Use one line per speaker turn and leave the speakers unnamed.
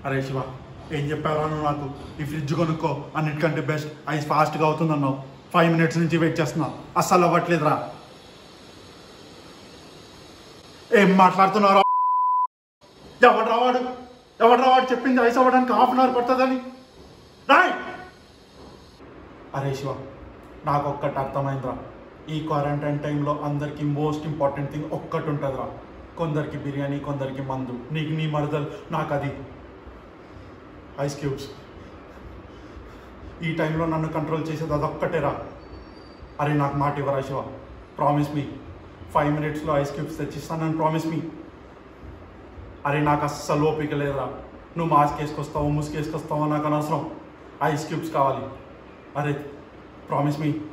అరే శివ ఏం చెప్పారా నువ్వు నాకు ఈ ఫ్రిడ్జ్ కొనుక్కో అన్నిటికంటే బెస్ట్ ఐస్ ఫాస్ట్గా అవుతుంది అన్నావు ఫైవ్ మినిట్స్ నుంచి వెయిట్ చేస్తున్నా అస్సలు అవ్వట్లేదురా ఏం మాట్లాడుతున్నారా ఎవడు రావాడు ఎవడు రావాడు చెప్పింది ఐస్ అవ్వడానికి హాఫ్ అన్ అవర్ పడుతుందని రాయ్ అరే శివ నాకు ఒక్కటి అర్థమైందిరా ఈ క్వారంటైన్ టైంలో అందరికీ మోస్ట్ ఇంపార్టెంట్ థింగ్ ఒక్కటి ఉంటుందిరా కొందరికి బిర్యానీ కొందరికి మందు నీకు నీ మరదలు నాకు అది ఐస్ క్యూబ్స్ ఈ టైంలో నన్ను కంట్రోల్ చేసేది అదొక్కటేరా అరే నాకు మాట ఇవ్వరా శివ ప్రామిస్ మీ ఫైవ్ మినిట్స్లో ఐస్ క్యూబ్స్ తెచ్చిస్తానని ప్రామిస్ మీ అరే నాకు అస్సలు ఓపిక లేదురా నువ్వు మాస్క్ వేసుకొస్తావు ముసుగు వేసుకొస్తావు నాకు అనవసరం ఐస్ క్యూబ్స్ కావాలి అరే ప్రామిస్ మీ